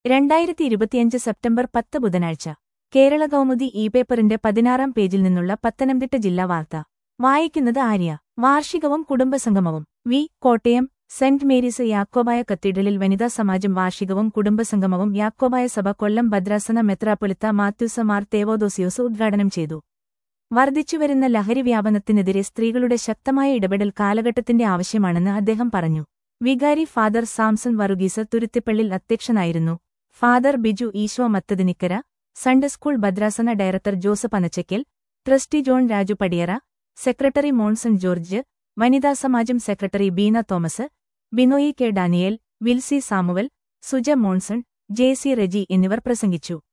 രണ്ടായിരത്തി ഇരുപത്തിയഞ്ച് സെപ്റ്റംബർ പത്ത് ബുധനാഴ്ച കേരള കൗമുദി ഇ പേപ്പറിന്റെ പതിനാറാം പേജിൽ നിന്നുള്ള പത്തനംതിട്ട ജില്ലാ വാർത്ത വായിക്കുന്നത് ആര്യ വാർഷികവും കുടുംബസംഗമവും വി കോട്ടയം സെന്റ് മേരീസ് യാക്കോബായ കത്തീഡ്രലിൽ വനിതാ സമാജം വാർഷികവും കുടുംബസംഗമവും യാക്കോബായ സഭ കൊല്ലം ഭദ്രാസന മെത്രാപ്പൊലിത്ത മാത്യൂസ മാർ തേവോദോസിയോസ് ഉദ്ഘാടനം ചെയ്തു വർദ്ധിച്ചുവരുന്ന ലഹരി വ്യാപനത്തിനെതിരെ സ്ത്രീകളുടെ ശക്തമായ ഇടപെടൽ കാലഘട്ടത്തിന്റെ ആവശ്യമാണെന്ന് അദ്ദേഹം പറഞ്ഞു വികാരി ഫാദർ സാംസൺ വറുഗീസ് തുരുത്തിപ്പള്ളിൽ അധ്യക്ഷനായിരുന്നു father Biju Esho Mathathinikkara Sunday school ഭദ്രാസന director Joseph Anachaykkal trustee John Raju Padiyara secretary Monson George വനിതാ സമാജം secretary Beena Thomas Binoy K Daniel Wilsy Samuel Suja Monson J C Reji എന്നിവർ പ്രസംഗിച്ചു